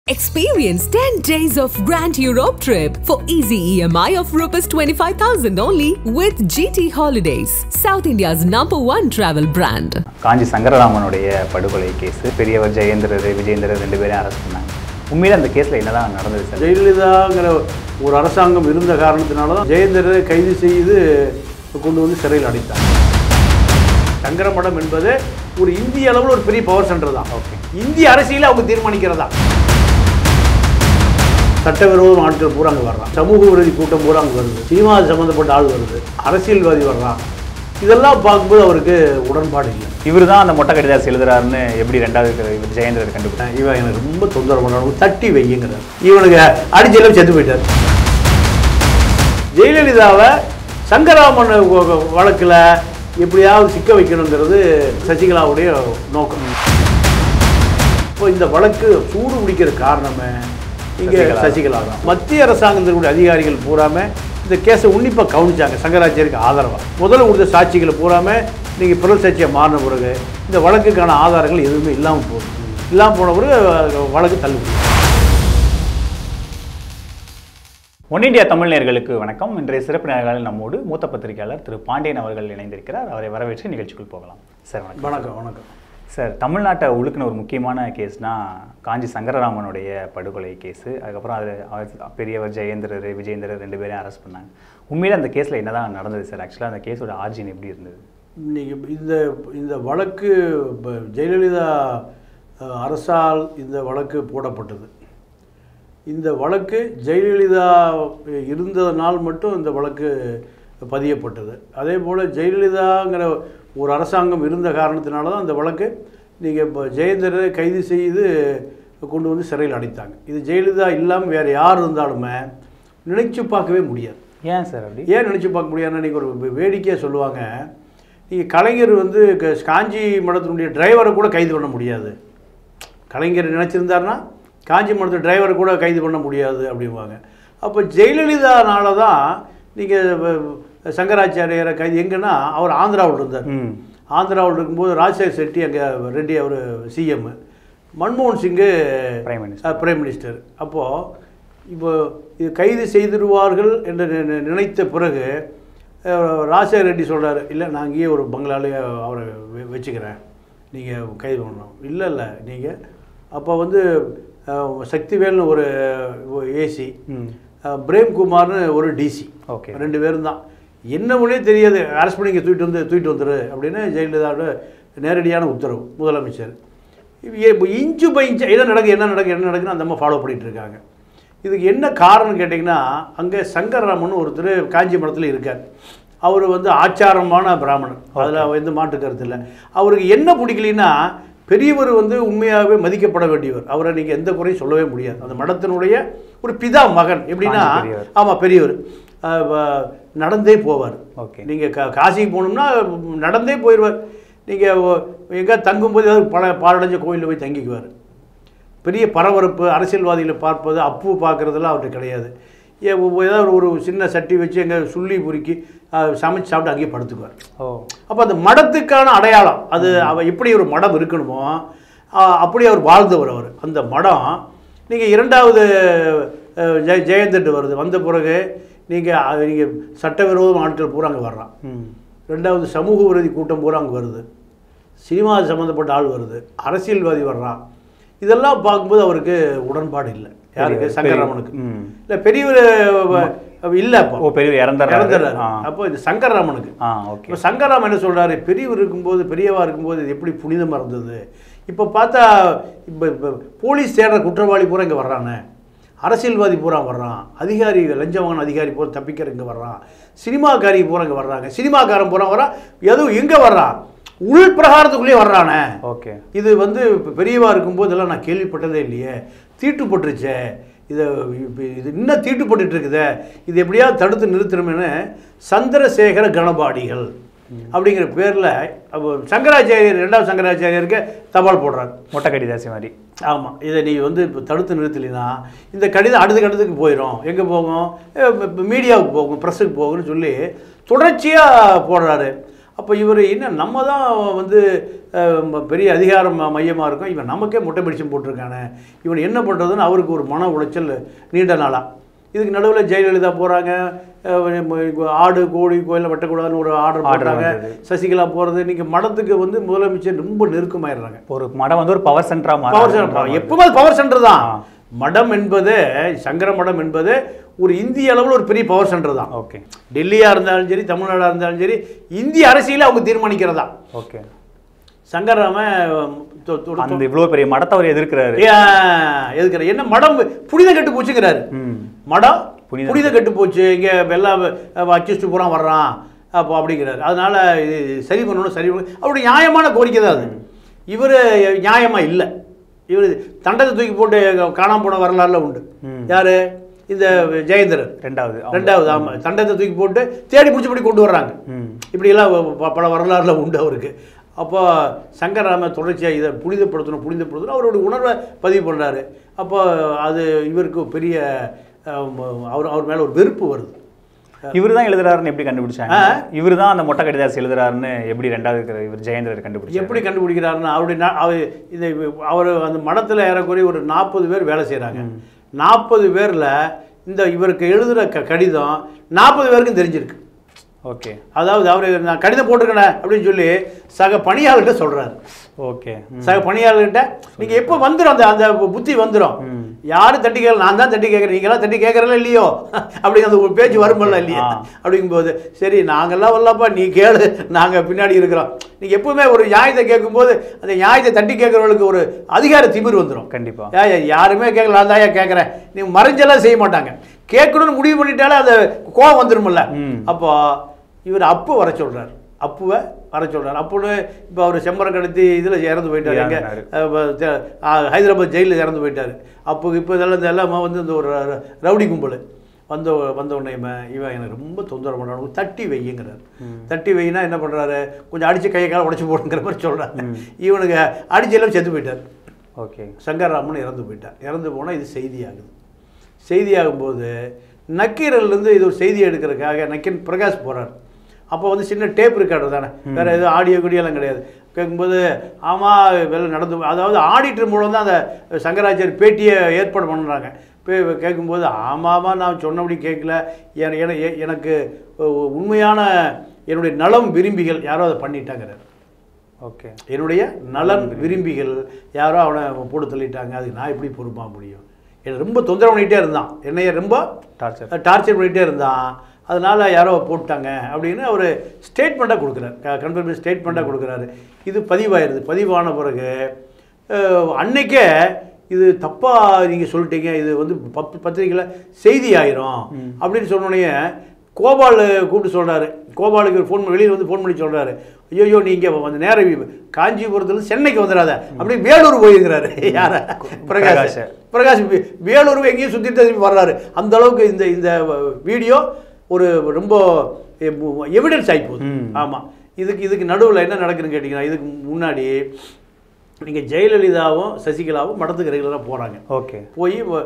Experience 10 days of Grand Europe trip for easy EMI of Rs 25,000 only with GT Holidays, South India's number one travel brand. காஞ்சி சங்கரராமனுடைய படுகொலை case பெரியவர் ஜெயேந்திரர் விஜயேந்திரர் ரெண்டு பேரையும் arrest பண்ணாங்க உண்மையில அந்த கேஸ்ல என்னதான் நடந்தது சார் ஜெயலலிதாங்கிற ஒரு அரசாங்கம் இருந்த காரணத்தினால தான் ஜெயேந்திரரை கைது செய்து கொண்டு வந்து சிறையில் அடைத்தாங்க சங்கரமடம் என்பது ஒரு இந்திய அளவில் ஒரு பெரிய பவர் சென்டர் தான் ஓகே இந்திய அரசியலை அவங்க தீர்மானிக்கிறதா சட்டவிரோத ஆட்கள் பூரா அங்கே வர்றான் சமூக விரோதி கூட்டம் பூரா அங்கே வருது சினிமா சம்மந்தப்பட்ட ஆள் வருது அரசியல்வாதி வர்றான் இதெல்லாம் பார்க்கும்போது அவருக்கு உடன்பாடு இல்லை இவர் தான் அந்த மொட்டை கடிதாசி எழுதுறாருன்னு எப்படி ரெண்டாவது இருக்கிற இவர் ஜெயேந்திரர் கண்டுபிடிச்சாங்க இவன் எனக்கு ரொம்ப தொந்தரவு பண்ணுறாங்க தட்டி வையுங்கிறார் இவனுக்கு அடிச்செல்லாம் செத்து போயிட்டார் ஜெயலலிதாவை சங்கராமன் வழக்கில் எப்படியாவது சிக்க வைக்கணுங்கிறது சசிகலாவுடைய நோக்கம் இப்போ இந்த வழக்கு சூடு பிடிக்கிற காரணமே இங்கே சசிகலா. சசிகலா தான் மத்திய அரசாங்கத்தினுடைய அதிகாரிகள் பூராம இந்த கேஸை உன்னிப்பாக கவனிச்சாங்க சங்கராச்சாரிக்கு ஆதரவாக முதல்ல கொடுத்த சாட்சிகளை பூராம நீங்கள் பிறல் சாட்சியை மாறின பிறகு இந்த வழக்குக்கான ஆதாரங்கள் எதுவுமே இல்லாமல் போகுது இல்லாமல் போன பிறகு அஹ், வழக்கு தள்ளுபடி ஒன் இந்தியா தமிழ் நேயர்களுக்கு வணக்கம் இன்றைய சிறப்பு நேர்காணலில் நம்மோடு மூத்த பத்திரிகையாளர் திரு பாண்டியன் அவர்கள் இணைந்திருக்கிறார் அவரை வரவேற்று நிகழ்ச்சிக்குள் போகலாம் சார் வணக்கம் வணக்கம் வணக்கம் சார் தமிழ்நாட்டை உழுக்கின ஒரு முக்கியமான கேஸ்னா காஞ்சி சங்கரராமனுடைய படுகொலை கேஸு அதுக்கப்புறம் அது அவர் பெரியவர் ஜெயேந்திரர் விஜயேந்திரர் ரெண்டு பேரையும் அரெஸ்ட் பண்ணாங்க உண்மையில அந்த கேஸில் என்னதான் நடந்தது சார் ஆக்சுவலாக அந்த கேஸோட ஆர்ஜின் எப்படி இருந்தது நீங்கள் இந்த இந்த வழக்கு இப்ப ஜெயலலிதா அஹ், அரசால் இந்த வழக்கு போடப்பட்டது இந்த வழக்கு ஜெயலலிதா இருந்ததனால் மட்டும் இந்த வழக்கு பதியப்பட்டது அதே போல் ஜெயலலிதாங்கிற ஒரு அரசாங்கம் இருந்த காரணத்தினால தான் இந்த வழக்கு நீங்கள் இப்போ ஜெயேந்திரரை கைது செய்து கொண்டு வந்து சிறையில் அடைத்தாங்க இது ஜெயலலிதா இல்லாமல் வேறு யார் இருந்தாலுமே நினைச்சு பார்க்கவே முடியாது ஏன் சார் அப்படி ஏன் நினச்சி பார்க்க முடியாதுன்னா இன்றைக்கி ஒரு வே- வேடிக்கையாக சொல்லுவாங்க நீங்கள் கலைஞர் வந்து க- காஞ்சி மடத்தினுடைய டிரைவரை கூட கைது பண்ண முடியாது கலைஞர் நினச்சிருந்தாருன்னா காஞ்சி மடத்து டிரைவரை கூட கைது பண்ண முடியாது அப்படிம்பாங்க அப்போ ஜெயலலிதானால தான் நீங்கள் சங்கராச்சாரியரை கைது எங்கன்னா அவர் ஆந்திராவில் இருந்தார் ம் ஆந்திராவில் இருக்கும்போது ராஜசேகர் செட்டி அங்கே ரெட்டி அவர் சிஎம் மன்மோகன் Singh Prime Minister. Prime minister அப்போது இப்போ இது கைது செய்திருவார்கள் என்று நி- நி- நினைத்த பிறகு அஹ், ராஜசேகர் ரெட்டி சொல்றாரு இல்லை நான் அங்கேயே ஒரு பங்களாலே அவரை வெ- வச்சுக்கிறேன் நீங்கள் கைது பண்ணணும் இல்லை இல்லை நீங்கள் அப்போ வந்து அஹ், சக்திவேல்னு ஒரு ஏசி ம் பிரேம்குமார்னு ஒரு டிசி ஓகே ரெண்டு பேரும் தான் என்ன ஒன்றே தெரியாது அரெஸ்ட் பண்ணி இங்கே தூக்கிட்டு வந்து தூக்கிட்டு வந்துரு அப்படின்னு ஜெயலலிதாவோட நேரடியான உத்தரவு முதலமைச்சர் இது இப்போ இன்ச்சு பை இன்ச்சு என்ன நடக்குது என்ன நடக்குது என்ன நடக்குதுன்னு அந்த அம்மா ஃபாலோ பண்ணிட்டு இருக்காங்க இதுக்கு என்ன காரணம் கேட்டிங்கன்னா அங்கே சங்கர்ராமன் ஒருத்தர் காஞ்சி மடத்தில் இருக்கார் அவர் வந்து ஆச்சாரமான பிராமணன் அதில் எந்த மாற்று கருத்து இல்லை அவருக்கு என்ன பிடிக்கலைன்னா பெரியவர் வந்து உண்மையாகவே மதிக்கப்பட வேண்டியவர் அவரை நீங்கள் எந்த குறையும் சொல்லவே முடியாது அந்த மடத்தினுடைய ஒரு பிதா மகன் எப்படின்னா காஞ்சி பெரியவர். ஆமாம் பெரியவர் அஹ் வ- நடந்தே போவார் ஓகே நீங்கள் கா காசிக்கு போகணும்னா நடந்தே போயிடுவார் நீங்கள் எங்கே தங்கும்போது ஏதாவது பல பாலடைஞ்ச கோயிலில் போய் தங்கிக்குவார் பெரிய பரபரப்பு அரசியல்வாதிகளை பார்ப்பது அப்பு பார்க்குறதெல்லாம் அவர்கிட்ட கிடையாது ஏ ஒ- ஏதாவது ஒரு சின்ன சட்டி வச்சு எங்கே சுள்ளி பொறுக்கி அஹ், சமைச்சு சாப்பிட்டு அங்கேயே படுத்துக்குவார் ஓ அப்போ அந்த மடத்துக்கான அடையாளம் அது அவ எப்படி ஒரு மடம் இருக்கணுமோ ஆ, அப்படி அவர் வாழ்ந்தவர் அவர் அந்த மடம் நீங்கள் இரண்டாவது அஹ், ஜெய ஜெயந்தட்டு வருது வந்த பிறகு நீங்கள் நீங்கள் சட்டவிரோத ஆட்கள் பூரா அங்கே வர்றான் ம் ரெண்டாவது சமூக விரோதி கூட்டம் பூரா அங்கே வருது சினிமா சம்மந்தப்பட்ட ஆள் வருது அரசியல்வாதி வர்றான் இதெல்லாம் பார்க்கும்போது அவருக்கு உடன்பாடு இல்லை யாருக்கு பெரியவர், சங்கரராமனுக்கு பெரிய- ம். இல்லை பெரியவர் இல்லை அப்போ ஓ பெரிய இறந்துடுறாரு இறந்துடுறாரு ஆ அப்போ இது சங்கரராமனுக்கு ஆ ஓகே இப்போ சங்கராம் என்ன சொல்றாரு பெரியவர் இருக்கும்போது பெரியவா இருக்கும்போது இது எப்படி புனிதமாக இருந்தது இப்போ பார்த்தா இப்போ இப்போ போலீஸ் தேடுற குற்றவாளி பூரா இங்கே வர்றானே அரசியல்வாதி பூரா வர்றான் அதிகாரி லஞ்சம் வாங்கின அதிகாரி பூரா தப்பிக்கிற இங்கே வர்றான் சினிமாக்காரி பூரா இங்கே வர்றாங்க சினிமாக்காரன் பூரா வர்றான் எதுவும் எங்கே வர்றான் உள் பிரகாரத்துக்குள்ளேயே வர்றானே ஓகே இது வந்து இப்ப பெரியவா இருக்கும்போது எல்லாம் நான் கேள்விப்பட்டதே இல்லையே தீட்டுப்பட்டுருச்சே இதை இப்ப இது இன்னும் தீட்டுப்பட்டுட்டு இருக்குதே இது எப்படியாவது தடுத்து நிறுத்தணும்னு சந்திரசேகர கணபாடிகள் அப்படிங்கிற பேரில் சங்கராச்சாரியர் ரெண்டாவது சங்கராச்சாரியருக்கு தபால் போடுறாரு மொட்டை கடிதாசி மாதிரி ஆமாம் இதை நீ வந்து இப்போ தடுத்து நிறுத்தலைன்னா இந்த கடிதம் அடுத்த கட்டத்துக்கு போயிடும் எங்கே போகும் இப்போ மீடியாவுக்கு போகும் ப்ரெஸ்ஸுக்கு போகும்னு சொல்லி தொடர்ச்சியாக போடுறாரு அப்போ இவர் என்ன நம்ம தான் வந்து அஹ், ம- பெரிய அதிகாரம் மையமாக இருக்கும் இவன் நமக்கே முட்டை பிடிச்சும் போட்டிருக்கானே இவன் என்ன பண்ணுறதுன்னு அவருக்கு ஒரு மன உளைச்சல் நீண்ட நாளாக இதுக்கு நடுவில் ஜெயலலிதா போகிறாங்க ஆடு கோழி கோயிலில் வெட்டக்கூடாதுன்னு ஒரு ஆர்டர் Order போட்டாங்க வந்தது. சசிகலா போகிறது இன்றைக்கி மடத்துக்கு வந்து முதலமைச்சர் ரொம்ப நெருக்கமாயிடுறாங்க ஒரு மடம் வந்து ஒரு பவர் சென்டரா பவர் சென்டர் எப்பவுமே பவர் சென்டர் தான் ஆ. மடம் என்பது சங்கர மடம் என்பது ஒரு இந்திய அளவில் ஒரு பெரிய பவர் சென்டர் தான் ஓகே டெல்லியாக இருந்தாலும் சரி தமிழ்நாடாக இருந்தாலும் சரி இந்திய அரசியலை அவங்க தீர்மானிக்கிறதா ஓகே சங்கராம தொ- தொ- தொ- அந்த இவ்வளவு பெரிய மடத்தை அவர் எதிர்க்கிறாரு ஏன், எதுக்குற என்ன மடம் புனித கெட்டு போச்சுங்கிறாரு ம் மடம் புனித புனித கெட்டு போச்சு இங்கே எல்லாம் அச்சிஸ்ட்டு பூரா வர்றான் அப்போ அப்படிங்கிறாரு அதனால இது சரி பண்ணணும் சரி பண்ணணும் அவருடைய நியாயமான கோரிக்கை தான் அது இவர் நியாயமாக இல்லை இவர் தண்டத்தை தூக்கி போட்டு காணாம போன வரலாறுல உண்டு ம். யாரு இந்த ஜெயேந்திரன் ரெண்டாவது அவங்க- ரெண்டாவது ஆமாம் தண்டத்தை தூக்கி போட்டு தேடி பிடிச்சபடி கொண்டு வர்றாங்க ம் இப்படியெல்லாம் ப- பல வரலாறுல உண்டு அவருக்கு அப்போ சங்கராம தொடர்ச்சியாக இதை புனிதப்படுத்தணும் புனிதப்படுத்தணும் அவருடைய உணர்வை பதிவு பண்ணுறாரு அப்போ அது இவருக்கு பெரிய அஹ், அவர் அவர் மேலே ஒரு வெறுப்பு வருது இவர் தான் எழுதுறாருன்னு எப்படி கண்டுபிடிச்சாங்க இவர் தான் அந்த மொட்டை கடிதாசி எழுதுறாருன்னு எப்படி ரெண்டாவது இருக்கிற இவர் ஜெயேந்திரர் கண்டுபிடிச்சாரு எப்படி கண்டுபிடிக்கிறாருன்னா அவருடைய நா- அவர் இந்த அவர் அந்த மடத்தில் ஏறக்குறைய ஒரு நாற்பது பேர் வேலை செய்கிறாங்க நாற்பது பேரில் இந்த இவருக்கு எழுதுகிற க கடிதம் நாற்பது பேருக்கும் தெரிஞ்சிருக்கு ஓகே அதாவது அவர் நான் கடிதம் போட்டிருக்கேன் அப்படின்னு சொல்லி சக பணியாளர்கிட்ட சொல்கிறாரு ஓகே சக பணியாளர்கிட்ட நீங்கள் எப்போ வந்துடும் அந்த அந்த புத்தி வந்துடும் ம். யாரும் தட்டி கேட்கல நான் தான் தட்டி கேட்குறேன் நீங்களாம் தட்டி கேட்குறல இல்லையோ அப்படிங்க அந்த ஒரு பேச்சு வருமல்ல இல்லையா ஆ. அப்படிங்கும்போது சரி நாங்கள்லாம் வரலப்பா நீ கேளு நாங்கள் பின்னாடி இருக்கிறோம் நீங்கள் எப்பவுமே ஒரு நியாயத்தை கேட்கும்போது அந்த நியாயத்தை தட்டி கேட்குறவங்களுக்கு ஒரு அதிகார திமிர் வந்துடும் கண்டிப்பா ஏய், ஏய், யாருமே கேட்கல நான் தான் கேட்குறேன் நீ மறைஞ்செல்லாம் செய்ய மாட்டாங்க கேட்கணும்னு முடிவு பண்ணிட்டாலே அந்த கோவம் வந்துருமில்ல ம். அப்போ இவர் அப்பு வர சொல்றார் அப்புவை வர சொல்றார் அப்புன்னு இப்போ அவர் செம்பரம் கடத்தி இதில் இறந்து போயிட்டார் எங்க இறந்தாரு. அஹ், தெ- ஆ, ஹைதராபாத் ஜெயிலில் இறந்து போயிட்டார் அப்போ இப்போ இதெல்லாம் இந்த எல்லாம் வந்து இந்த ஒரு ர- ரவுடி கும்பல் வந்த வந்த உடனே இவன் இவன் எனக்கு ரொம்ப தொந்தரவு பண்ணுறான் தட்டி வையுங்கிறார் தட்டி வையினா என்ன பண்ணுறாரு கொஞ்சம் அடித்து கையை காலை உடச்சி போடுங்கிற மாதிரி சொல்கிறாங்க இவனுக்கு அடிச்சு எல்லாம் செத்து போயிட்டார் ஓகே சங்கர்ராமன் இறந்து போயிட்டார் இறந்து போனால் இது செய்தியாகுது செய்தியாகும்போது நக்கீரல்லேருந்து இது ஒரு செய்தி எடுக்கிறதுக்காக நக்கீரன் பிரகாஷ் போகிறார் அப்போ வந்து சின்ன டேப் ரெக்கார்டர் தானே வேறு எதுவும் ஆடியோ குடியெல்லாம் கிடையாது கேட்கும்போது ஆமாம் வேலை நடந்து அதாவது ஆடிட்டர் மூலம் தான் அந்த சங்கராச்சாரி பேட்டியை ஏற்பாடு பண்ணுறாங்க பே கேட்கும்போது ஆமாமா நான் சொன்னபடி கேட்கல என- என- எ- எனக்கு உ- உண்மையான என்னுடைய நலம் விரும்பிகள் யாரோ அதை பண்ணிட்டாங்கிறார் ஓகே என்னுடைய நலன் விரும்பிகள் யாரோ அவனை போட்டு தள்ளிட்டாங்க அதுக்கு நான் எப்படி பொறுப்பாக முடியும் என்னை ரொம்ப தொந்தரவு பண்ணிகிட்டே இருந்தான் என்னைய ரொம்ப டார்ச்சர் டார்ச்சர் பண்ணிகிட்டே இருந்தான் அதனால் யாரோ போட்டாங்க அப்படின்னு அவர் ஸ்டேட்மெண்ட்டாக கொடுக்குறாரு கன்ஃபர்மேஷன் ஸ்டேட்மெண்ட்டாக கொடுக்குறாரு இது பதிவாயிருது பதிவான பிறகு அஹ், அன்னைக்கே இது தப்பாக நீங்கள் சொல்லிட்டீங்க இது வந்து பத் பத்திரிக்கையில் செய்தி ஆயிரும் அப்படின்னு சொன்னோடனே கோபால் கூப்பிட்டு சொல்கிறாரு கோபாலுக்கு ஃபோன் வெளியில் வந்து ஃபோன் பண்ணி சொல்கிறாரு ஐயோ நீங்கள் வந்து நேரம் காஞ்சிபுரத்துல சென்னைக்கு வந்துடாத அப்படி வேலூர் போயிருக்கிறாரு யார பிரகாஷ் பிரகாஷ். பிரகாஷ் வே- வேலூர் எங்கேயும் சுற்றிட்டு திரும்பி வர்றாரு அந்த அளவுக்கு இந்த இந்த வீடியோ ஒரு ரொம்ப எவிடன்ஸ் ஆகி போகுது ம். ஆமாம் இதுக்கு இதுக்கு நடுவில் என்ன நடக்குதுன்னு கேட்டிங்கன்னா இதுக்கு முன்னாடி நீங்கள் ஜெயலலிதாவும் சசிகலாவும் மடத்துக்கு ரெகுலராக போகிறாங்க ஓகே போய் வ-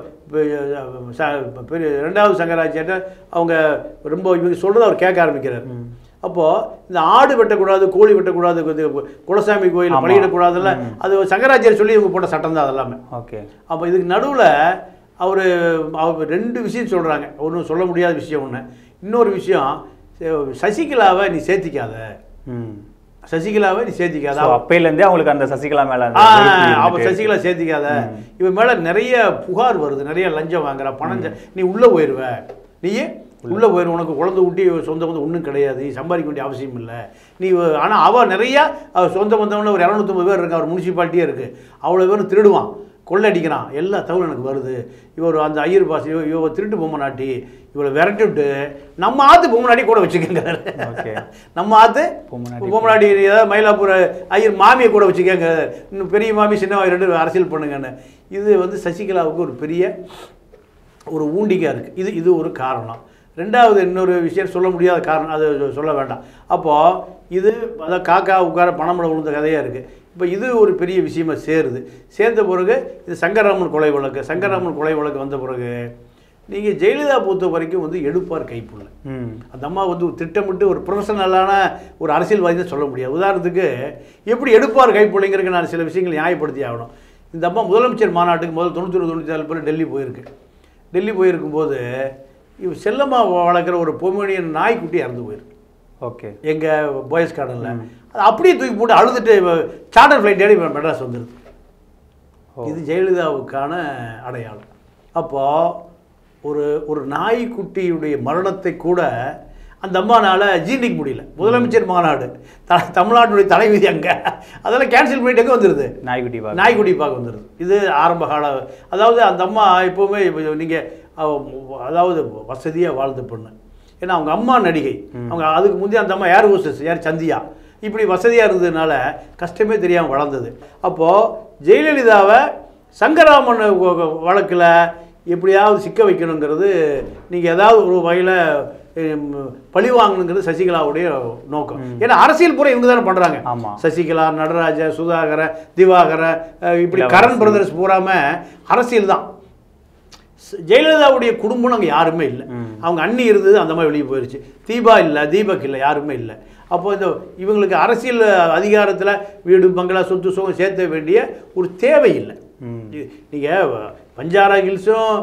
வ- ச- பெரிய ரெண்டாவது சங்கராச்சாரிட்ட அவங்க ரொம்ப இவங்க சொல்கிறத அவர் கேட்க ஆரம்பிக்கிறார் அப்போது இந்த ஆடு வெட்டக்கூடாது கோழி வெட்டக்கூடாது இது குலசாமி கோயில் ஆமா. பலியிடக்கூடாதுல்ல அது சங்கராச்சாரி சொல்லி இவங்க போட்ட சட்டம் தான் அதெல்லாமே ஓகே அப்போ இதுக்கு நடுவில் அவர் அவர் ரெண்டு விஷயம் சொல்கிறாங்க ஒன்றும் சொல்ல முடியாத விஷயம் ஒன்று இன்னொரு விஷயம் ச- சசிகலாவை நீ சேர்த்திக்காத ம் சசிகலாவை நீ சேர்த்திக்காத ஸோ அப்பையிலேருந்தே அவங்களுக்கு அந்த சசிகலா மேல அந்த ஆ, வெறுப்பு அப்ப இருந்துட்டே சசிகலா சேர்த்திக்காத இவன் மேல நிறைய புகார் வருது நிறைய லஞ்சம் வாங்குற பணம் செ- நீ உள்ள போயிருவ நீயே உள்ள போயிரு உனக்கு குழந்தை ஊட்டி சொந்த பந்தம் ஒன்றும் கிடையாது நீ சம்பாதிக்க வேண்டிய அவசியம் இல்லை நீ வ- ஆனா அவ நிறைய அவ சொந்த பந்தம்னு ஒரு இரநூத்தம்பது பேர் இருக்கு அவர் முனிசிபாலிட்டியே இருக்கு அவ்வளோ பேரும் திருடுவான் கொள்ளடிக்கிறான் எல்லா தகவலும் எனக்கு வருது இவர் அந்த ஐயர் பாஸ் இவ இவ திருட்டு பொம்மை நாட்டி இவளை விரட்டி விட்டு நம்ம ஆத்து பொம்மை நாட்டி கூட வச்சுக்கங்கிறாரு ஓகே நம்ம ஆத்து பொம்மநாட்டி பொம்மநாடி ஏதாவது மயிலாப்பூர் ஐயர் மாமியை கூட வச்சுக்கங்க இன்னும் பெரிய மாமி சின்ன மாமி ரெண்டு அரசியல் பண்ணுங்கன்னு இது வந்து சசிகலாவுக்கு ஒரு பெரிய ஒரு ஊண்டிகா இருக்குது இது இது ஒரு காரணம் ரெண்டாவது இன்னொரு விஷயம் சொல்ல முடியாத காரணம் அது சொல்ல வேண்டாம் அப்போது இது அதான் காக்கா உட்கார பணமளை விழுந்த கதையாக இருக்குது இப்போ இது ஒரு பெரிய விஷயமா சேருது சேர்ந்த பிறகு இது சங்கராமன் கொலை வழக்கு சங்கராமன் கொலை வழக்கு வந்த பிறகு நீங்கள் ஜெயலலிதா பொறுத்த வரைக்கும் வந்து எடுப்பார் கைப்புள்ள ம் அந்த அம்மா வந்து ஒரு திட்டமிட்டு ஒரு ப்ரொஃபஷனலான ஒரு அரசியல்வாதி தான் சொல்ல முடியாது உதாரணத்துக்கு எப்படி எடுப்பார் கைப்புள்ளைங்கிறதுக்கு நான் சில விஷயங்கள் நியாயப்படுத்தி ஆகணும் இந்த அம்மா முதலமைச்சர் மாநாட்டுக்கு முதல் தொண்ணூற்றி தொண்ணூற்றி நாலு பேர் டெல்லி போயிருக்கு டெல்லி போயிருக்கும்போது இவ செல்லம்மா வளர்க்குற ஒரு பொமேனியன் நாய்க்குட்டி இறந்து போயிருக்கு ஓகே எங்கள் பாய்ஸ் கார்டனில் அது அப்படியே தூக்கி போட்டு அழுதுட்டு சார்ட்டர் ஃப்ளைட் ஏறி மெட்ராஸ் வந்துடுது ஓ. இது ஜெயலலிதாவுக்கான அடையாளம் அப்போது ஒரு ஒரு நாய்க்குட்டியுடைய மரணத்தை கூட அந்த அம்மானால ஜீர்ணிக்க முடியல முதலமைச்சர் மாநாடு த தமிழ்நாட்டுடைய தலைவிதி அங்கே அதெல்லாம் கேன்சல் பண்ணிட்டு எங்கே வந்துடுது நாய்க்குட்டி பார்க்க நாய்க்குட்டி பார்க்க வந்துடுது இது ஆரம்ப கால அதாவது அந்த அம்மா எப்போவுமே நீங்கள் அதாவது வசதியாக வாழ்ந்த பொண்ணு ஏன்னா அவங்க அம்மா நடிகை அவங்க அதுக்கு முந்தைய அந்த அம்மா ஏர் ஹோஸ்டஸ் யார் சந்தியா இப்படி வசதியாக இருந்ததுனால கஷ்டமே தெரியாமல் வளர்ந்தது அப்போது ஜெயலலிதாவை சங்கராமன் வழக்கில் எப்படியாவது சிக்க வைக்கணுங்கிறது நீங்கள் ஏதாவது ஒரு வகையில் பழி வாங்கணுங்கிறது சசிகலாவுடைய நோக்கம் ஏன்னா அரசியல் பூரா இவங்க தானே பண்ணுறாங்க ஆமா. சசிகலா நடராஜ சுதாகர திவாகர அஹ் இப்படி இளவரசி. கரண் பிரதர்ஸ் பூராம அரசியல் தான் ஸ்- ஜெயலலிதாவுடைய குடும்பம் அங்கே யாருமே இல்லை அவங்க அண்ணி இருந்தது அந்த மாதிரி வெளியே போயிடுச்சு தீபா இல்லை தீபக் இல்லை யாருமே இல்லை அப்போ இந்த இவங்களுக்கு அரசியல் அதிகாரத்தில் வீடு பங்களா சொத்து சுகம் சேர்த்த வேண்டிய ஒரு தேவை இல்லை ம் நீங்கள் பஞ்சாரா ஹில்ஸும்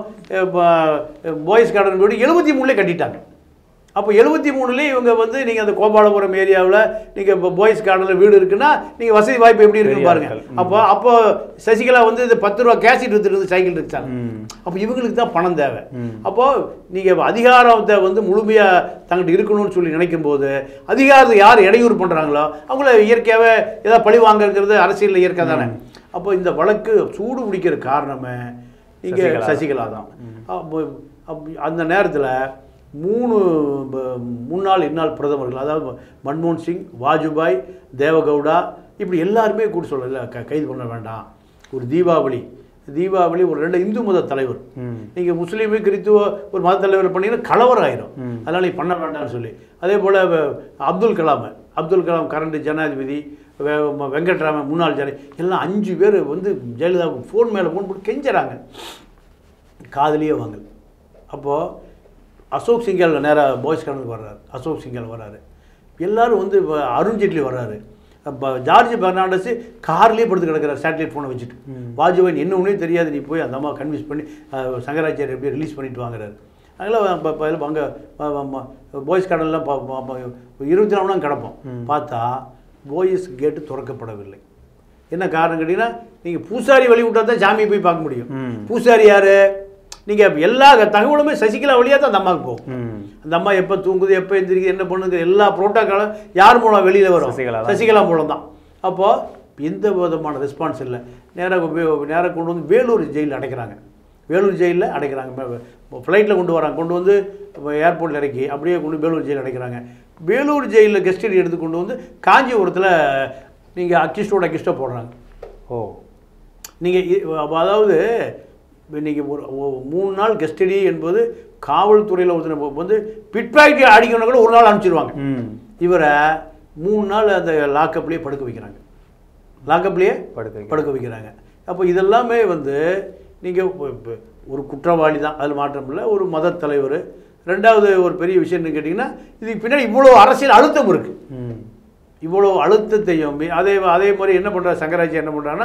பாய்ஸ் கார்டன் வீடு எழுபத்தி மூணுலேயே கட்டிட்டாங்க அப்போ எழுபத்தி மூணுலேயே இவங்க வந்து நீங்கள் அந்த கோபாலபுரம் ஏரியாவில் நீங்கள் இப்போ பாய்ஸ் கார்டனில் வீடு இருக்குன்னா நீங்கள் வசதி வாய்ப்பு எப்படி இருக்குன்னு பெரிய பாருங்க ஆட்கள். ம். அப்போ அப்போ சசிகலா வந்து இந்த பத்து ரூபா கேசிட் வித்துட்டு சைக்கிள் இருக்காங்க ம் அப்போ இவங்களுக்கு தான் பணம் தேவை ம். அப்போ நீங்கள் அதிகாரத்தை வந்து முழுமையாக தங்கிட்ட இருக்கணும்னு சொல்லி நினைக்கும் போது அதிகாரத்தை யார் இடையூறு பண்ணுறாங்களோ அவங்கள இயற்கையாகவே ஏதாவது பழி வாங்குறது அரசியலில் இயற்கை தானே அப்போ இந்த வழக்கு சூடு பிடிக்கிற காரணமே நீங்கள் சசிகலா. சசிகலா தான் அப்போ அப்ப அந்த நேரத்தில் மூணு ப- முன்னாள் இந்நாள் பிரதமர்கள் அதாவது மன்மோகன் சிங் வாஜ்பாய் தேவகவுடா இப்படி எல்லாருமே கூட சொல்லல க கைது பண்ண வேண்டாம் ஒரு தீபாவளி தீபாவளி ஒரு ரெண்டு இந்து மத தலைவர் ம் நீங்கள் முஸ்லீமு கிறித்துவ ஒரு மத தலைவர் பண்ணீங்கன்னா கலவரம் ஆயிரும் ம். அதனால் நீ பண்ண வேண்டாம்னு சொல்லி அதே போல் அப்துல் கலாம் அப்துல் கலாம் கரண்ட் ஜனாதிபதி வெ- ம- வெங்கட்ராமன் முன்னாள் ஜன எல்லாம் அஞ்சு பேர் வந்து ஜெயலலிதாவுக்கு ஃபோன் மேலே ஃபோன் போட்டு கெஞ்சுறாங்க காதலியே வாங்கல் அப்போது அசோக் சிங்கல் நேராக பாய்ஸ் கார்டனுக்கு வர்றாரு அசோக் சிங்கல் வர்றாரு எல்லாரும் வந்து இப்போ அருண்ஜேட்லி வர்றாரு இப்போ ஜார்ஜ் பெர்னாண்டஸ் கார்லேயே படுத்து கிடக்கிறார் சேட்டலைட் ஃபோனை வச்சுட்டு வாஜ்பாய் என்ன ஒன்றே தெரியாது நீ போய் அந்த அம்மா கன்வின்ஸ் பண்ணி அஹ், சங்கராச்சாரியர் எப்படி ரிலீஸ் பண்ணிட்டு வாங்குறாரு அதனால் இப்போ இதில் அங்கே பாய்ஸ் கார்டன்லாம் இருபத்தி நாலு மணி நேரம் கிடப்போம் பார்த்தா பாய்ஸ் கேட்டு திறக்கப்படவில்லை என்ன காரணம் கேட்டிங்கன்னா நீங்கள் பூசாரி வழி விட்டால் தான் சாமியை போய் பார்க்க முடியும் ம். பூசாரி யார் நீங்கள் எல்லா தகவலுமே சசிகலா வழியாக தான் அந்த அம்மாவுக்கு போகும் ம் அந்த அம்மா எப்போ தூங்குது எப்போ எந்திரிக்குது என்ன பண்ணுது எல்லா புரோட்டோக்காலும் யார் மூலம் வெளியில் வரும் சசிகலா தான். சசிகலா மூலம் தான் அப்போது எந்த விதமான ரெஸ்பான்ஸ் இல்லை நேராக நேராக கொண்டு வந்து வேலூர் ஜெயிலில் அடைக்கிறாங்க வேலூர் ஜெயிலில் அடைக்கிறாங்க ஃப்ளைட்டில் கொண்டு வராங்க கொண்டு வந்து ஏர்போர்ட்டில் இறக்கி அப்படியே கொண்டு வந்து வேலூர் ஜெயில் அடைக்கிறாங்க வேலூர் ஜெயிலில் கெஸ்டடி எடுத்து கொண்டு வந்து காஞ்சிபுரத்தில் நீங்கள் அக்கிஸ்டோட அக்கிஸ்டோ போடுறாங்க ஓ நீங்கள் அதாவது நீங்கள் ஒரு ஒ- மூணு நாள் கஸ்டடி என்பது காவல்துறையில் ஒருத்தனை இப்போ வந்து பிட் பாக்கெட் அடிக்கணும் கூட ஒரு நாள் அனுப்பிச்சிடுவாங்க ம் இவரை மூணு நாள் அந்த லாக்கப்லேயே படுக்க வைக்கிறாங்க லாக்கப்லேயே படுக்க வைக்க. படுக்க வைக்கிறாங்க அப்போ இதெல்லாமே வந்து நீங்கள் ஒரு குற்றவாளி தான் அதில் மாற்றம் இல்லை ஒரு மத தலைவர் ரெண்டாவது ஒரு பெரிய விஷயம் என்னன்னு கேட்டிங்கன்னா இதுக்கு பின்னாடி இவ்வளோ அரசியல் அழுத்தம் இருக்குது ம் இவ்வளோ அழுத்தத்தையும் மீ- அதே அதே மாதிரி என்ன பண்ணுறாரு சங்கராச்சி என்ன பண்ணுறாங்கன்னா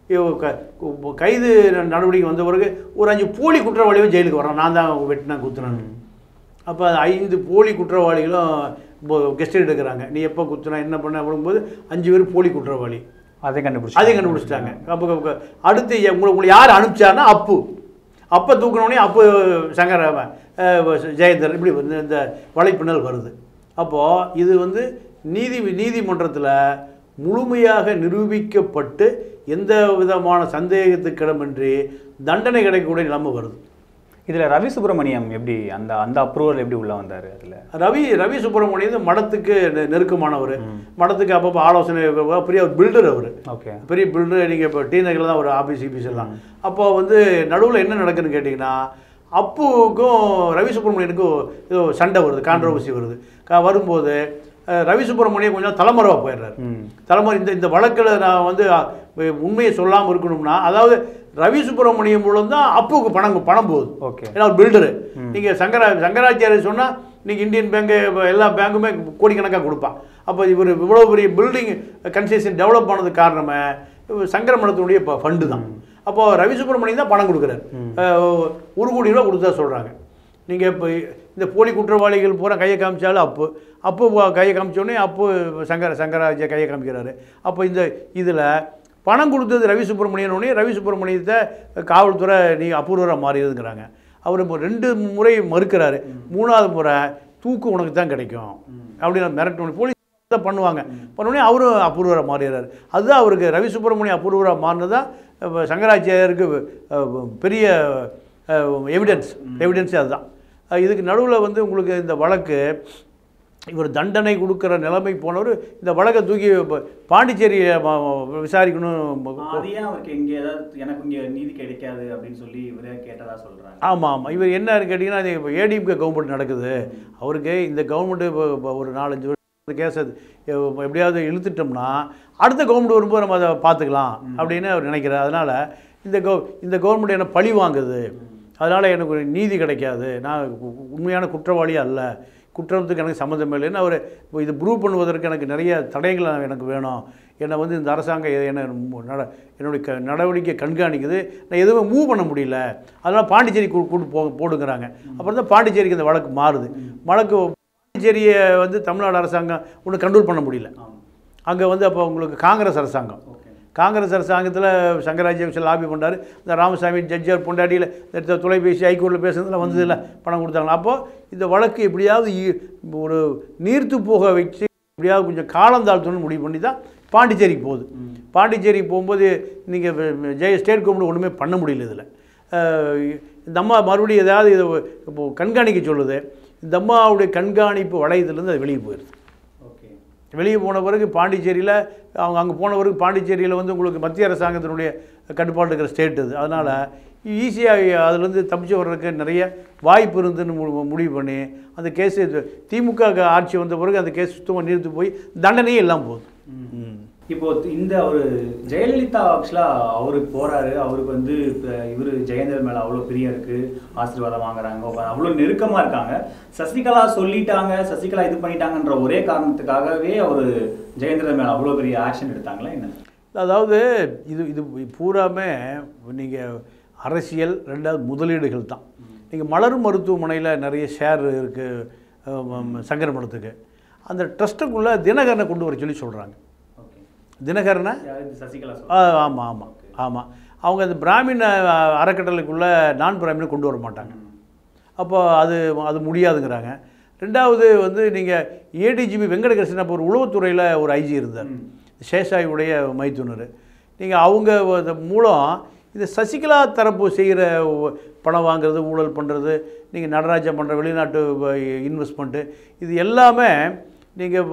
கைது நடவடிக்கை வந்த பிறகு ஒரு அஞ்சு போலி குற்றவாளியும் ஜெயிலுக்கு வரான் நான் தான் வெட்டினேன் குத்துனேன் அப்போ ஐந்து போலி குற்றவாளிகளும் கெஸ்ட் எடுக்கிறாங்க நீ எப்போ குத்துனா என்ன பண்ண அப்படிங்கும்போது அஞ்சு பேர் போலி குற்றவாளி அதை கண்டுபிடிச்சு அதையும் கண்டுபிடிச்சிட்டாங்க அப்போ அப்போ அடுத்து எ- உங்களை உங்களை யார் அனுப்பிச்சாருன்னா அப்பு அப்போ தூக்கினோடனே அப்பு சங்கர அஹ், ஜெயந்தர் இப்படி வந்து இந்த வலைப்பின்னல் வருது அப்போது இது வந்து நீதி நீதிமன்றத்தில் முழுமையாக நிரூபிக்கப்பட்டு எந்த விதமான சந்தேகத்துக்கிடமின்றி தண்டனை கிடைக்கக்கூடிய நிலைமை வருது இதில் ரவி சுப்பிரமணியம் எப்படி அந்த அந்த அப்ரூவல் எப்படி உள்ள வந்தார் அதில் ரவி ரவி சுப்பிரமணியன் மடத்துக்கு நெ- நெருக்கமானவர் மடத்துக்கு அப்பப்போ ஆலோசனை பெரிய ஒரு பில்டர் அவர் ஓகே பெரிய பில்டர் நீங்கள் இப்போ டி நகரில் தான் ஒரு ஆஃபீஸ் கீபீஸ் எல்லாம் அப்போ வந்து நடுவில் என்ன நடக்குதுன்னு கேட்டிங்கன்னா அப்புக்கும் ரவி சுப்பிரமணியனுக்கும் ஏதோ சண்டை வருது கான்ட்ரவர்சி வருது க- வரும்போது அஹ், ரவி சுப்பிரமணியம் கொஞ்சம் தலைமறைவாக போயிடுறாரு ம் தலைமுறை இந்த இந்த வழக்கில் நான் வந்து அ, உண்மையை சொல்லாமல் இருக்கணும்னா அதாவது ரவி சுப்பிரமணியம் மூலம் தான் அப்புக்கு பணம் பணம் போகுது ஓகே ஏன்னா ஒரு பில்டரு நீங்கள் சங்கரா சங்கராச்சாரியர் சொன்னால் நீங்கள் இந்தியன் பேங்கு எல்லா பேங்குமே கோடிக்கணக்காக கொடுப்பான் அப்போ இவர் இவ்வளோ பெரிய பில்டிங் கன்ஸ்ட்ரக்ஷன் டெவலப் ஆனதுக்கு காரணமே இவர் சங்கர மடத்தினுடைய ஃபண்டு தான் அப்போது ரவி சுப்பிரமணியம் தான் பணம் கொடுக்குறாரு அஹ், ஒரு கோடி ரூபா கொடுத்தா சொல்கிறாங்க நீங்கள் இப்போ இந்த போலி குற்றவாளிகள் பூரா கையை காமிச்சாலும் அப்பு அப்பு வ- கையை காமிச்சோடனே அப்பு சங்கர சங்கராஜ கையை காமிக்கிறாரு அப்போ இந்த இதில் பணம் கொடுத்தது ரவி சுப்பிரமணியன் உடனே ரவி சுப்பிரமணியத்தை காவல்துறை நீ அபூர்வராக மாறியதுங்கிறாங்க அவர் இப்போ ரெண்டு முறை மறுக்கிறாரு மூணாவது முறை தூக்கு உனக்கு தான் கிடைக்கும் அப்படின்னு மிரட்டு போலீஸ் தான் பண்ணுவாங்க பண்ணோடனே அவரும் அபூர்வராக மாறிடுறாரு அதுதான் அவருக்கு ரவி சுப்பிரமணியம் அபூர்வராக மாறினது தான் அஹ், சங்கராச்சாரியருக்கு அஹ், பெரிய எவிடன்ஸ் எவிடன்ஸே அதுதான் அஹ், இதுக்கு நடுவில் வந்து உங்களுக்கு இந்த வழக்கு இவர் தண்டனை கொடுக்குற நிலைமை போனவர் இந்த வழக்கை தூக்கி இப்ப பாண்டிச்சேரியை ம- ம- விசாரிக்கணும் அது ஏன் அவருக்கு இங்க ஏதாவது எனக்கு இங்க நீதி கிடைக்காது அப்படின்னு சொல்லி இவரே கேட்டதா சொல்றாங்க ஆமாம் ஆமாம் இவர் என்ன கேட்டிங்கன்னா இது இப்போ ஏடிஎம்கே கவர்மெண்ட் நடக்குது அவருக்கு இந்த கவர்மெண்ட்டு இப்போ இப்போ ஒரு நாலஞ்சு வருஷம் கேஸ் எப்படியாவது இழுத்துட்டோம்னா அடுத்த கவர்மெண்ட் வரும்போது நம்ம அதை பார்த்துக்கலாம் அப்படின்னு அவர் நினைக்கிறார் அதனால் இந்த கவ இந்த கவர்மெண்ட் என்ன பழி வாங்குது அதனால் எனக்கு ஒரு நீதி கிடைக்காது நான் உ- உண்மையான குற்றவாளி அல்ல குற்றத்துக்கு எனக்கு சம்மந்தம் இல்லைன்னு அவர் இப்போ இது ப்ரூவ் பண்ணுவதற்கு எனக்கு நிறைய தடைகள் எனக்கு வேணும் என்னை வந்து இந்த அரசாங்கம் எ- என்னை மு- நட என்னுடைய க நடவடிக்கை கண்காணிக்குது நான் எதுவுமே மூவ் பண்ண முடியல அதனால் பாண்டிச்சேரி கூ கூட்டு போ போடுங்கிறாங்க அப்புறம் தான் பாண்டிச்சேரிக்கு இந்த வழக்கு மாறுது வழக்கு பாண்டிச்சேரியை வந்து தமிழ்நாடு அரசாங்கம் ஒன்றும் கண்ட்ரோல் பண்ண முடியல அங்கே வந்து அப்போ உங்களுக்கு காங்கிரஸ் அரசாங்கம் ஓகே காங்கிரஸ் அரசாங்கத்தில் சங்கராஜ்ய விஷயம் லாபி பண்ணார் இந்த ராமசாமி ஜட்ஜர் பொண்டாட்டியில் இந்த தொலைபேசி ஹைகோர்ட்டில் பேசுனதில் வந்ததில்ல பணம் கொடுத்தாங்க அப்போது இந்த வழக்கு எப்படியாவது ஈ- ஒரு நீர்த்து போக வச்சு எப்படியாவது கொஞ்சம் காலம் தாழ்த்தணும்னு முடிவு பண்ணி தான் பாண்டிச்சேரிக்கு போகுது பாண்டிச்சேரிக்கு போகும்போது நீங்கள் ஜெய ஸ்டேட் கவர்மெண்ட் ஒன்றுமே பண்ண முடியல இதில் இந்த அம்மா மறுபடியும் ஏதாவது இதை இப்போ கண்காணிக்க சொல்லுது இந்த அம்மாவுடைய கண்காணிப்பு வளையத்துலேருந்து அது வெளியே போயிடுது ஓகே வெளியே போன பிறகு பாண்டிச்சேரியில் அவங்க அங்கே போன பிறகு பாண்டிச்சேரியில் வந்து உங்களுக்கு மத்திய அரசாங்கத்தினுடைய கட்டுப்பாடு இருக்கிற ஸ்டேட் அது அதனால் ஈஸியாக அதுலேருந்து தப்பிச்சு வர்றதுக்கு நிறைய வாய்ப்பு இருந்துன்னு மு- முடிவு பண்ணி அந்த கேஸ் திமுக க்கு ஆட்சி வந்த பிறகு அந்த கேஸ் சுத்தமாக நிறுத்து போய் தண்டனையே இல்லாமல் போகுது ம். இப்போ இந்த ஒரு ஜெயலலிதா ஆக்சுவலா அவரு போறாரு அவருக்கு வந்து இப்ப இவரு ஜெயேந்திரன் மேல அவ்வளவு பிரியம் இருக்கு ஆசீர்வாதம் வாங்குறாங்க உட்காந்து அவ்வளவு நெருக்கமா இருக்காங்க சசிகலா சொல்லிட்டாங்க சசிகலா இது பண்ணிட்டாங்கன்ற ஒரே காரணத்துக்காகவே அவரு ஜெயேந்திரன் மேல அவ்வளவு பெரிய ஆக்ஷன் எடுத்தாங்களா என்ன அதாவது இது இது பூராமே நீங்கள் அரசியல் ரெண்டாவது முதலீடுகள் தான் நீங்கள் மலர் மருத்துவமனையில் நிறைய ஷேர் இருக்குது சங்கரமணத்துக்கு அந்த ட்ரஸ்ட்டுக்குள்ளே தினகரனை கொண்டு வர சொல்லி சொல்கிறாங்க ஓகே தினகரனை யாரு இது சசிகலா ஆ, ஆமாம் ஆமாம் ஆமாம் அவங்க அந்த பிராமின் அஹ், அறக்கட்டளைக்குள்ளே நான் பிராமினை கொண்டு வர மாட்டாங்க அப்போ அது அது முடியாதுங்கிறாங்க ரெண்டாவது வந்து நீங்கள் ஏடிஜிபி வெங்கடகிருஷ்ணன் அப்போ ஒரு உளவுத்துறையில் ஒரு ஐஜி இருந்தார் சேஷாயுடைய மைத்துனர் நீங்கள் அவங்க அது மூலம் இந்த சசிகலா தரப்பு செய்கிற பணம் வாங்குறது ஊழல் பண்ணுறது நீங்கள் நடராஜன் பண்ணுற வெளிநாட்டு இன்வெஸ்ட்மெண்ட்டு இது எல்லாமே நீங்கள்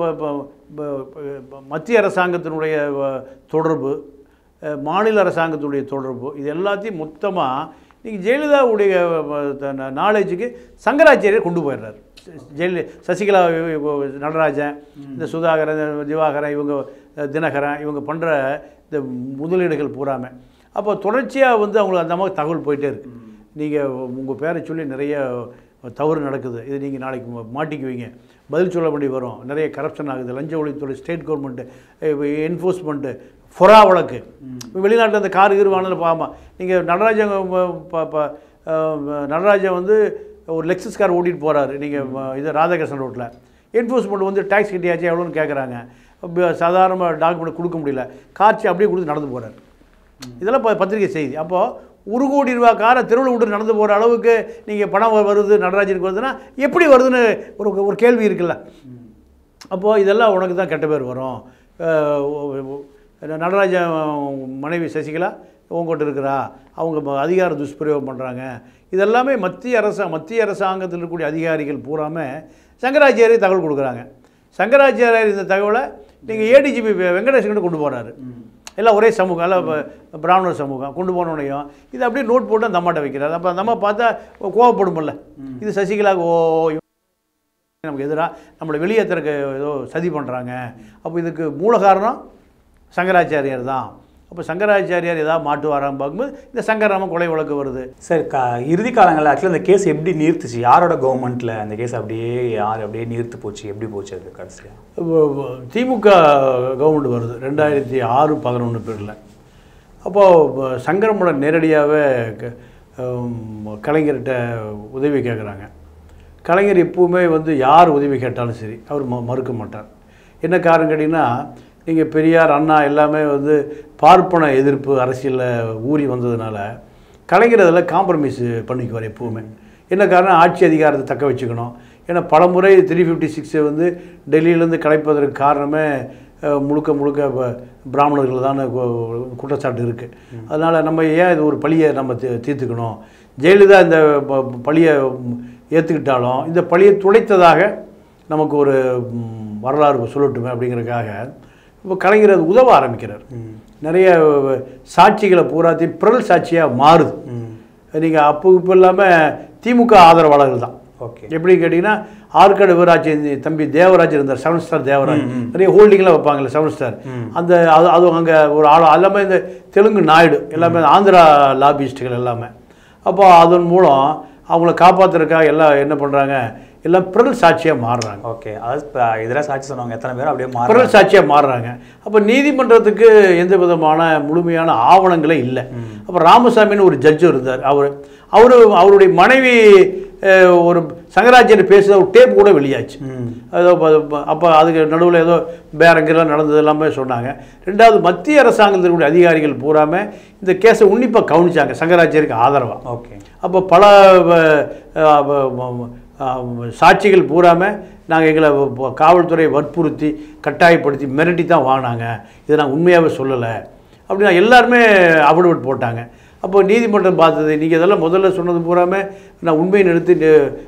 மத்திய அரசாங்கத்தினுடைய அஹ், தொடர்பு அஹ், மாநில அரசாங்கத்துடைய தொடர்பு இது எல்லாத்தையும் மொத்தமாக நீங்கள் ஜெயலலிதாவுடைய நாலேஜுக்கு சங்கராச்சாரியர் கொண்டு போயிடுறாரு ஜெயலலிதா சசிகலா இவ- நடராஜன் இந்த சுதாகரன் இந்த திவாகரன் இவங்க அஹ், தினகரன் இவங்க பண்ணுற இந்த முதலீடுகள் பூராமே அப்போ தொடர்ச்சியாக வந்து அவங்களுக்கு அந்த மாதிரி தகவல் போயிட்டே இருக்கு நீங்கள் உங்கள் பேரை சொல்லி நிறைய தவறு நடக்குது இது நீங்கள் நாளைக்கு மா- மாட்டிக்குவீங்க பதில் சொல்ல வேண்டி வரும் நிறைய கரப்ஷன் ஆகுது லஞ்ச ஒழித்துறை ஸ்டேட் கவர்மெண்ட்டு என்ஃபோர்ஸ்மெண்ட்டு ஃபொரா வழக்கு வெளிநாட்டில் அந்த கார் கீர் வாங்கினதில் பாமா நீங்கள் நடராஜன் அஹ், ப- ப- அஹ், நடராஜன் வந்து ஒரு லெக்ஸஸ் கார் ஓட்டிகிட்டு போகிறாரு நீங்கள் இது ராதாகிருஷ்ணன் ரோட்டில் என்ஃபோர்ஸ்மெண்ட் வந்து டேக்ஸ் கட்டியாச்சு எவ்வளோன்னு கேட்குறாங்க சாதாரண டாக்குமெண்ட் கொடுக்க முடியல காட்சி அப்படியே கொடுத்து நடந்து போகிறாரு இதெல்லாம் ப- பத்திரிகை செய்தி அப்போது ஒரு கோடி ரூபா காரை தெருவில் விட்டு நடந்து போகிற அளவுக்கு நீங்கள் பணம் வ- வருது நடராஜனுக்கு வருதுன்னா எப்படி வருதுன்னு ஒரு ஒரு கேள்வி இருக்குல்ல அப்போது இதெல்லாம் உனக்கு தான் கெட்ட பேர் வரும் அஹ் ஒ- ஒ- நடராஜன் மனைவி சசிகலா உங்ககிட்ட இருக்கிறா அவங்க ம- அதிகார துஷ்பிரயோகம் பண்ணுறாங்க இதெல்லாமே மத்திய அரசா மத்திய அரசாங்கத்தில் இருக்கக்கூடிய அதிகாரிகள் பூராமே சங்கராச்சாரியர் தகவல் கொடுக்குறாங்க சங்கராச்சாரியர் இந்த தகவலை நீங்கள் ஏடிஜிபி வெங்கடேசன் கொண்டு போகிறாரு எல்லாம் ஒரே சமூகம் எல்லாம் ப- பிராமணர் சமூகம் கொண்டு போனோடனையும் இது அப்படியே நோட் போட்டு அந்த அம்மாட்ட வைக்கிறாரு அப்போ அந்த அம்மா பார்த்தா கோவப்படும்ல இது சசிகலா ஓ இவங்க நமக்கு எதிராக நம்மளை வெளியேற்றுறக்கு ஏதோ சதி பண்ணுறாங்க அப்போ இதுக்கு மூல காரணம் சங்கராச்சாரியார் தான் அப்போ சங்கராச்சாரியார் ஏதாவது மாட்டுவாரான்னு பார்க்கும்போது இந்த சங்கராமன் கொலை வழக்கு வருது சார் கா இறுதி காலங்களில் ஆக்சுவலாக அந்த கேஸ் எப்படி நீர்த்துச்சு யாரோட கவர்மெண்ட்டில் அந்த கேஸ் அப்படியே யார் அப்படியே நீர்த்து போச்சு எப்படி போச்சு அது கடைசியாக வ- வ- திமுக கவர்மெண்ட் வருது ரெண்டாயிரத்தி ஆறு பதினொன்று பேரில் அப்போது சங்கரமோட நேரடியாகவே க- ஹம், கலைஞர்கிட்ட உதவி கேட்குறாங்க கலைஞர் எப்பவுமே வந்து யார் உதவி கேட்டாலும் சரி அவர் ம மறுக்க மாட்டார் என்ன காரணம் கேட்டிங்கன்னா நீங்கள் பெரியார் அண்ணா எல்லாமே வந்து பார்ப்பன எதிர்ப்பு அரசியலில் ஊறி வந்ததுனால கலைஞர் அதில் காம்ப்ரமைஸ் பண்ணிக்குவார் எப்பவுமே என்ன காரணம் ஆட்சி அதிகாரத்தை தக்க வச்சுக்கணும் ஏன்னா பலமுறை த்ரீ ஃபிஃப்டி சிக்ஸை வந்து டெல்லியிலேருந்து கலைப்பதற்கு காரணமே அஹ், முழுக்க முழுக்க ப- பிராமணர்கள் தான் குற்றச்சாட்டு இருக்குது அதனால் நம்ம ஏன் இது ஒரு பழியை நம்ம தீ தீர்த்துக்கணும் ஜெயலலிதா இந்த ப- பழியை ஏற்றுக்கிட்டாலும் இந்த பழியை துடைத்ததாக நமக்கு ஒரு ம், வரலாறு சொல்லட்டுமே அப்படிங்கிறதுக்காக இப்போ கலைஞர் அது உதவ ஆரம்பிக்கிறார் நிறைய சாட்சிகளை பூராத்தையும் பிறல் சாட்சியாக மாறுது நீங்கள் அப்போ இப்போ இல்லாமல் திமுக ஆதரவாளர்கள் தான் ஓகே எப்படி கேட்டிங்கன்னா ஆற்காடு வீராட்சி தம்பி தேவராஜ் இருந்தார் செவன் ஸ்டார் தேவராஜ் நிறைய ஹோல்டிங்லாம் வைப்பாங்கல்ல செவன் ஸ்டார் அந்த அது அதுவும் அங்கே ஒரு ஆள் எல்லாமே இந்த தெலுங்கு நாயுடு எல்லாமே ஆந்திரா லாபிஸ்ட்டுகள் எல்லாமே அப்போ அதன் மூலம் அவங்கள காப்பாற்றுறதுக்காக எல்லாம் என்ன பண்ணுறாங்க எல்லாம் பிறல் சாட்சியாக மாறுறாங்க ஓகே அதாவது இப்போ எதிராக சாட்சி சொன்னவங்க எத்தனை பேர் அப்படியே மாறி பிறல் சாட்சியாக மாறுறாங்க அப்போ நீதிமன்றத்துக்கு எந்த விதமான முழுமையான ஆவணங்களே இல்லை அப்போ ராமசாமின்னு ஒரு ஜட்ஜு இருந்தார் அவர் அவர் அவருடைய மனைவி அஹ், ஒரு சங்கராச்சாரிய பேசுகிற ஒரு டேப் கூட வெளியாச்சு ஏதோ அப்போ அதுக்கு நடுவில் ஏதோ பேரங்கெல்லாம் நடந்தது எல்லாமே சொன்னாங்க ரெண்டாவது மத்திய அரசாங்கத்தினுடைய அதிகாரிகள் பூராமே இந்த கேஸை உன்னிப்பாக கவனிச்சாங்க சங்கராச்சாரிக்கு ஆதரவாக ஓகே அப்போ பல வ- அஹ் வ- வ- அஹ் சாட்சிகள் பூராமல் நாங்கள் எங்களை வ- வ- காவல்துறை வற்புறுத்தி கட்டாயப்படுத்தி மிரட்டி தான் வாங்கினாங்க இதை நான் உண்மையாகவே சொல்லலை அப்படின்னா எல்லாருமே அஃபிடவிட் போட்டாங்க அப்போ நீதிமன்றம் பார்த்தது நீங்கள் இதெல்லாம் முதல்ல சொன்னது பூராமே நான் உண்மையை நிறுத்தி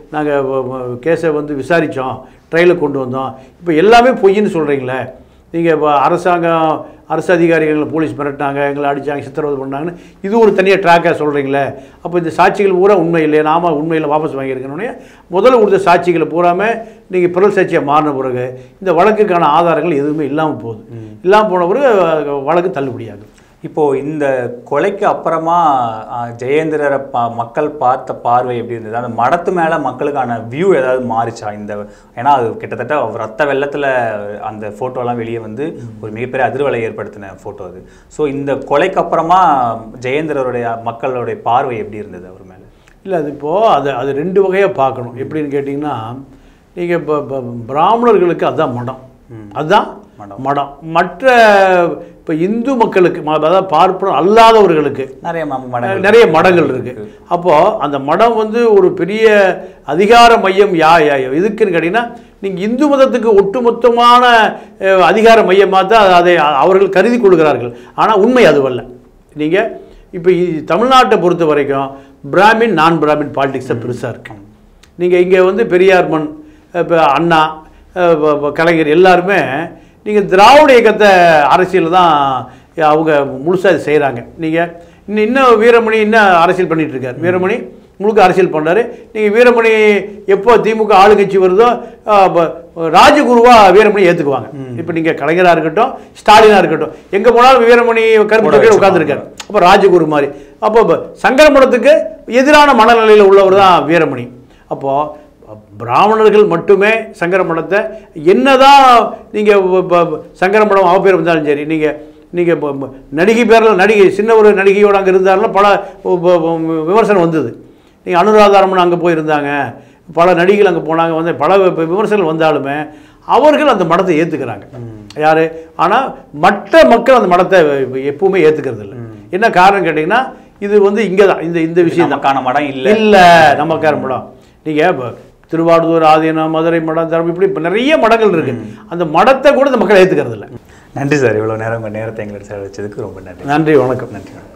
நாங்கள் கேஸை வந்து விசாரித்தோம் ட்ரையலுக்கு கொண்டு வந்தோம் இப்போ எல்லாமே பொய்ன்னு சொல்கிறீங்களே நீங்கள் இப்போ அரசாங்கம் அரசு அதிகாரிகள் போலீஸ் மிரட்டினாங்க எங்களை அடித்தாங்க சித்திரவதை பண்ணாங்கன்னு இது ஒரு தனியாக ட்ராக்காக சொல்கிறீங்களே அப்போ இந்த சாட்சிகள் பூரா உண்மை இல்லையா நாம உண்மையில் வாபஸ் வாங்கியிருக்கணுன்னே முதல்ல கொடுத்த சாட்சிகளை பூராமல் நீங்கள் பிறல் சாட்சியாக மாறின பிறகு இந்த வழக்குக்கான ஆதாரங்கள் எதுவுமே இல்லாமல் போகுது இல்லாமல் போன பிறகு அஹ், வழக்கு தள்ளுபடியாகுது இப்போ இந்த கொலைக்கு அப்புறமா அஹ், ஜெயேந்திரரை பா மக்கள் பார்த்த பார்வை எப்படி இருந்தது அந்த மடத்து மேலே மக்களுக்கான வியூ ஏதாவது மாறிச்சா இந்த ஏன்னா அது கிட்டத்தட்ட ரத்த வெள்ளத்தில் அந்த ஃபோட்டோலாம் வெளியே வந்து ஒரு மிகப்பெரிய அதிர்வலை ஏற்படுத்தின ஃபோட்டோ அது ஸோ இந்த கொலைக்கு அப்புறமா ஜெயேந்திரருடைய மக்களுடைய பார்வை எப்படி இருந்தது அவர் மேலே இல்லை அது இப்போது அது அது ரெண்டு வகையாக பார்க்கணும் எப்படின்னு கேட்டிங்கன்னா நீங்கள் இப்போ இப்போ பிராமணர்களுக்கு அதுதான் மடம் அதுதான் மடம். மடம் மற்ற இப்போ இந்து மக்களுக்கு ம- அதாவது பார்ப்பனர் அல்லாதவர்களுக்கு நிறைய ம- மடங்கள் நிறைய மடங்கள் இருக்கு அப்போ அந்த மடம் வந்து ஒரு பெரிய அதிகார மையம் யா யா எதுக்குன்னு கேட்டிங்கன்னா நீங்கள் இந்து மதத்துக்கு ஒட்டுமொத்தமான அஹ், அதிகார மையமாக தான் அதை அவர்கள் கருதி கொள்கிறார்கள் ஆனால் உண்மை அதுவல்ல நீங்கள் இப்போ தமிழ்நாட்டை பொறுத்த வரைக்கும் பிராமின் நான் பிராமின் பாலிடிக்ஸை பெருசாக இருக்கு நீங்கள் இங்கே வந்து பெரியார் மண் இப்போ அண்ணா அஹ், ப- ப- கலைஞர் எல்லாருமே நீங்கள் திராவிட இயக்கத்தை அரசியல் தான் அவங்க முழுசாக இது செய்கிறாங்க நீங்கள் இன்னும் இன்னும் வீரமணி இன்னும் அரசியல் பண்ணிட்டு இருக்கார் வீரமணி முழுக்க அரசியல் பண்ணுறாரு நீங்கள் வீரமணி எப்போ திமுக ஆளுங்கட்சி வருதோ அஹ், ப- ராஜகுருவா வீரமணி ஏற்றுக்குவாங்க இப்போ நீங்கள் கலைஞராக இருக்கட்டும் ஸ்டாலினாக இருக்கட்டும் எங்கே போனாலும் வீரமணி கருப்பு தொகையில் உட்காந்துருக்காரு அப்போ ராஜகுரு மாதிரி அப்போ ப- சங்கரமடத்துக்கு எதிரான மனநிலையில் உள்ளவர் தான் வீரமணி அப்போது பிராமணர்கள் மட்டுமே சங்கரமடத்தை என்னதான் நீங்கள் சங்கரமடம் அவப்பேர் வந்தாலும் சரி நீங்கள் நீங்கள் நடிகை பேரில் நடிகை சின்ன ஒரு நடிகையோடு அங்கே இருந்தாலும் பல ப- ப- ப- விமர்சனம் வந்தது நீங்கள் அனுராதாரமன் அங்கே போயிருந்தாங்க பல நடிகைகள் அங்கே போனாங்க வந்து பல வி- விமர்சனங்கள் வந்தாலுமே அவர்கள் அந்த மடத்தை ஏற்றுக்கிறாங்க யார் ஆனால் மற்ற மக்கள் அந்த மடத்தை எப்பவுமே ஏற்றுக்கிறது இல்லை என்ன காரணம் கேட்டிங்கன்னா இது வந்து இங்கே தான் இந்த இந்த விஷயம் தான் நமக்கான மடம் இல்லை இல்லை நமக்கார மடம் நீங்கள் இப்போ திருவாரூர் ஆதீனம் மதுரை மடம் தரம் இப்படி இப்போ நிறைய மடங்கள் இருக்கு அந்த மடத்தை கூட இந்த மக்கள் ஏற்றுக்கிறது இல்லை நன்றி சார் இவ்வளோ நேரம் உங்கள் நேரத்தை எங்களுக்கு செலவழிச்சதுக்கு ரொம்ப நன்றி நன்றி வணக்கம் நன்றி